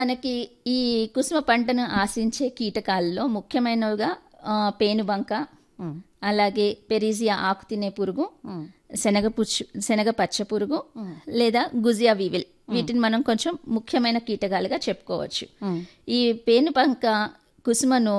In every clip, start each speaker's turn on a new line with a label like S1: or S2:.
S1: మనకి ఈ కుసుమ పంటను ఆశించే కీటకాలలో ముఖ్యమైనవిగా ఆ, పేనుబంక అలాగే పెరీజియా ఆకు తినే పురుగు శనగ పుచ్చు శనగ పచ్చ పురుగు లేదా గుజియా వీవిల్ వీటిని మనం కొంచెం ముఖ్యమైన కీటకాలుగా చెప్పుకోవచ్చు ఈ పేనుబంక కుసుమను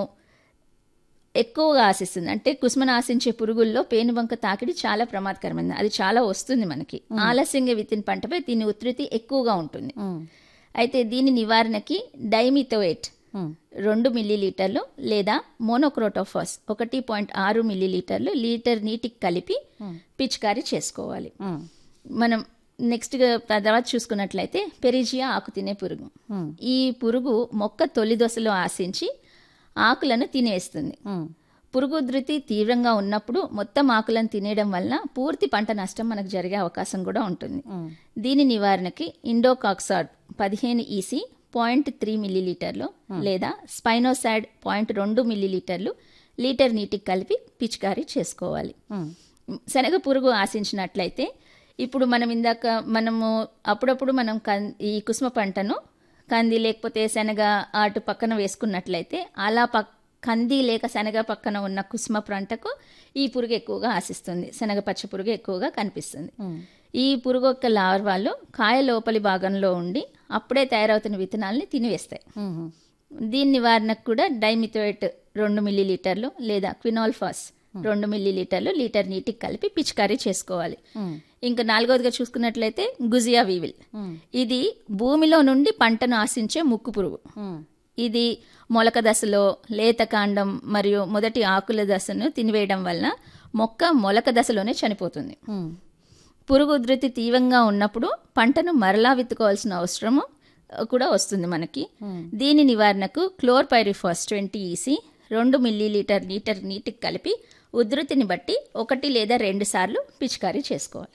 S1: ఎక్కువగా ఆశిస్తుంది అంటే కుసుమను ఆశించే పురుగుల్లో పేనుబంక తాకిడి చాలా ప్రమాదకరమైనది అది చాలా వస్తుంది మనకి ఆలస్యంగా విత్తిన పంటపై దీని ఉధృతి ఎక్కువగా ఉంటుంది అయితే దీని నివారణకి డైమిథోయేట్ రెండు మిల్లీలీటర్లు లేదా మోనోక్రోటోఫాస్ ఒకటి పాయింట్ ఆరు మిల్లీలీటర్లు లీటర్ నీటికి కలిపి పిచికారీ చేసుకోవాలి మనం నెక్స్ట్ తర్వాత చూసుకున్నట్లయితే పెరిజియా ఆకు తినే పురుగు ఈ పురుగు మొక్క తొలి దశలో ఆశించి ఆకులను తినేస్తుంది పురుగు ఉధృతి తీవ్రంగా ఉన్నప్పుడు మొత్తం ఆకులను తినేయడం వలన పూర్తి పంట నష్టం మనకు జరిగే అవకాశం కూడా ఉంటుంది దీని నివారణకి ఇండోకాక్సాడ్ పదిహేను ఈసీ పాయింట్ త్రీ మిల్లీలీటర్లు లేదా స్పైనోసాడ్ పాయింట్ రెండు మిల్లీలీటర్లు లీటర్ నీటికి కలిపి పిచికారీ చేసుకోవాలి శనగ పురుగు ఆశించినట్లయితే ఇప్పుడు మనం ఇందాక మనము అప్పుడప్పుడు మనం కం ఈ కుసుమ పంటను కంది లేకపోతే శనగ అటు పక్కన వేసుకున్నట్లయితే అలా పక్ కంది లేక శనగ పక్కన ఉన్న కుసుమ పంటకు ఈ పురుగు ఎక్కువగా ఆశిస్తుంది శనగ పచ్చ పురుగు ఎక్కువగా కనిపిస్తుంది ఈ పురుగు యొక్క లార్వాలు కాయ లోపలి భాగంలో ఉండి అప్పుడే తయారవుతున్న విత్తనాలని తినివేస్తాయి దీని నివారణకు కూడా డైమిథోయేట్ రెండు మిల్లీలీటర్లు లేదా క్వినాల్ఫాస్ రెండు మిల్లీలీటర్లు లీటర్ నీటికి కలిపి పిచికారీ చేసుకోవాలి ఇంకా నాలుగవదిగా చూసుకున్నట్లయితే గుజియా వీవిల్ ఇది భూమిలో నుండి పంటను ఆశించే ముక్కు పురుగు ఇది మొలక దశలో లేత కాండం మరియు మొదటి ఆకుల దశను తినివేయడం వలన మొక్క మొలక దశలోనే చనిపోతుంది పురుగు ఉధృతి తీవ్రంగా ఉన్నప్పుడు పంటను మరలా విత్తుకోవాల్సిన అవసరము కూడా వస్తుంది మనకి దీని నివారణకు క్లోర్పైరిఫాస్ ట్వంటీ ఈసీ రెండు మిల్లీలీటర్ లీటర్ నీటికి కలిపి ఉధృతిని బట్టి ఒకటి లేదా రెండు సార్లు పిచికారీ చేసుకోవాలి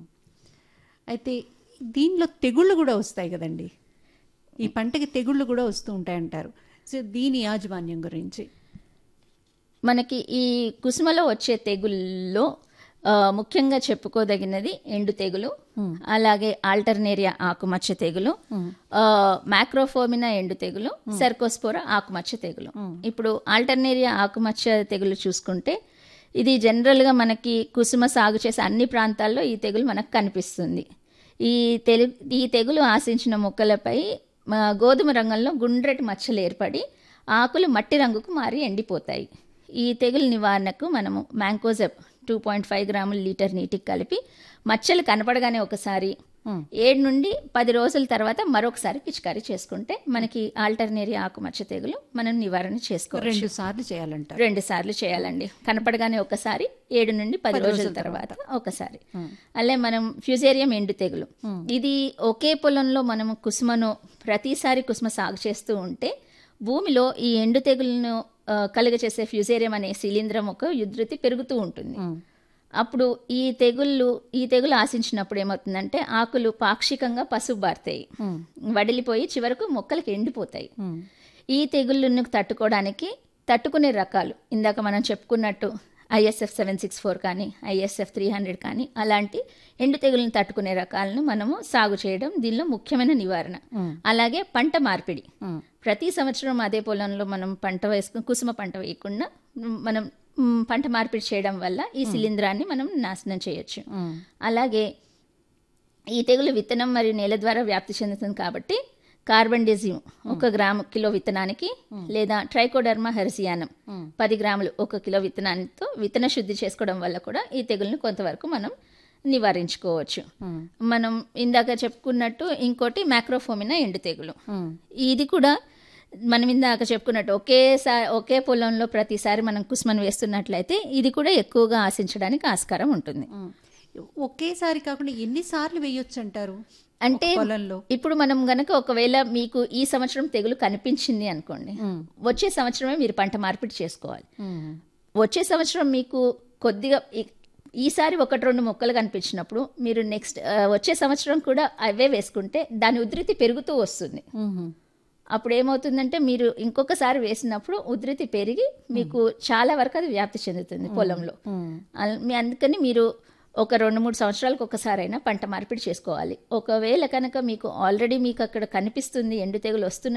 S2: అయితే దీనిలో తెగుళ్ళు కూడా వస్తాయి కదండి ఈ పంటకి తెగుళ్ళు కూడా వస్తూ ఉంటాయంటారు సో దీని యాజమాన్యం గురించి
S1: మనకి ఈ కుసుమలో వచ్చే తెగుల్లో ఆ, ముఖ్యంగా చెప్పుకోదగినది ఎండు తెగులు అలాగే ఆల్టర్నేరియా ఆకుమచ్చ తెగులు ఆ, మ్యాక్రోఫోమినా ఎండు తెగులు సెర్కోస్పోరా ఆకుమచ్చ తెగులు ఇప్పుడు ఆల్టర్నేరియా ఆకుమచ్చ తెగులు చూసుకుంటే ఇది జనరల్గా మనకి కుసుమ సాగు చేసే అన్ని ప్రాంతాల్లో ఈ తెగులు మనకు కనిపిస్తుంది ఈ తెలు ఈ తెగులు ఆశించిన మొక్కలపై ఆ, గోధుమ రంగంలో గుండ్రటి మచ్చలు ఏర్పడి ఆకులు మట్టి రంగుకు మారి ఎండిపోతాయి ఈ తెగులు నివారణకు మనము మ్యాంకోజెబ్ టూ పాయింట్ ఫైవ్ గ్రాముల లీటర్ నీటికి కలిపి మచ్చలు కనపడగానే ఒకసారి ఏడు నుండి పది రోజుల తర్వాత మరొకసారి పిచికారీ చేసుకుంటే మనకి ఆల్టర్నేరియా ఆకుమచ్చ తెగులు మనం నివారణ చేసుకోవచ్చు
S2: రెండు సార్లు చేయాలంటారు
S1: రెండు సార్లు చేయాలండి కనపడగానే ఒకసారి ఏడు నుండి పది రోజుల తర్వాత ఒకసారి అలా మనం ఫ్యూజేరియం ఎండు తెగులు ఇది ఒకే పొలంలో మనం కుసుమను ప్రతిసారి కుసుమ సాగు చేస్తూ ఉంటే భూమిలో ఈ ఎండు తెగులను ఆ, కలుగచేసే ఫ్యూజేరియం అనే శిలీంధ్రం ఒక ఉధృతి పెరుగుతూ ఉంటుంది అప్పుడు ఈ తెగుళ్ళు ఈ తెగులు ఆశించినప్పుడు ఏమవుతుందంటే ఆకులు పాక్షికంగా పసుపు బారుతాయి వడిలిపోయి చివరకు మొక్కలకి ఎండిపోతాయి ఈ తెగుళ్ళను తట్టుకోవడానికి తట్టుకునే రకాలు ఇందాక మనం చెప్పుకున్నట్టు ఐఎస్ఎఫ్ సెవెన్ సిక్స్ ఫోర్ కానీ ఐఎస్ఎఫ్ త్రీ హండ్రెడ్ కానీ అలాంటి ఎండు తెగులను తట్టుకునే రకాలను మనము సాగు చేయడం దీనిలో ముఖ్యమైన నివారణ అలాగే పంట మార్పిడి ప్రతి సంవత్సరం అదే పొలంలో మనం పంట వేసుకుని కుసుమ పంట వేయకుండా మనం మ్, పంట మార్పిడి చేయడం వల్ల ఈ శిలీంధ్రాన్ని మనం నాశనం చేయొచ్చు అలాగే ఈ తెగులు విత్తనం మరియు నేల ద్వారా వ్యాప్తి చెందుతుంది కాబట్టి కార్బన్ డెజిమ్ ఒక గ్రాము కిలో విత్తనానికి లేదా ట్రైకోడర్మా హెర్సియానం పది గ్రాములు ఒక కిలో విత్తనానితో విత్తన శుద్ధి చేసుకోవడం వల్ల కూడా ఈ తెగులను కొంతవరకు మనం నివారించుకోవచ్చు మనం ఇందాక చెప్పుకున్నట్టు ఇంకోటి మ్యాక్రోఫోమినా ఎండు తెగులు ఇది కూడా మనం ఇందాక చెప్పుకున్నట్టు ఒకేసారి ఒకే పొలంలో ప్రతిసారి మనం కుస్మను వేస్తున్నట్లయితే ఇది కూడా ఎక్కువగా ఆశించడానికి ఆస్కారం ఉంటుంది
S2: ఒకేసారి కాకుండా ఎన్నిసార్లు వేయొచ్చు అంటారు
S1: అంటే
S2: పొలంలో
S1: ఇప్పుడు మనం గనక ఒకవేళ మీకు ఈ సంవత్సరం తెగులు కనిపించింది అనుకోండి వచ్చే సంవత్సరమే మీరు పంట మార్పిడి చేసుకోవాలి వచ్చే సంవత్సరం మీకు కొద్దిగా ఈ- ఈసారి ఒకటి రెండు మొక్కలు కనిపించినప్పుడు మీరు నెక్స్ట్ వచ్చే సంవత్సరం కూడా అవే వేసుకుంటే దాని ఉధృతి పెరుగుతూ వస్తుంది అప్పుడు ఏమవుతుందంటే మీరు ఇంకొకసారి వేసినప్పుడు ఉధృతి పెరిగి మీకు చాలా వరకు అది వ్యాప్తి చెందుతుంది పొలంలో అల్- మీ అందుకని మీరు ఒక రెండు మూడు సంవత్సరాలకు ఒకసారైనా పంట మార్పిడి చేసుకోవాలి ఒకవేళ కనుక మీకు ఆల్రెడీ మీకు అక్కడ కనిపిస్తుంది ఎండు తెగులు వస్తున్న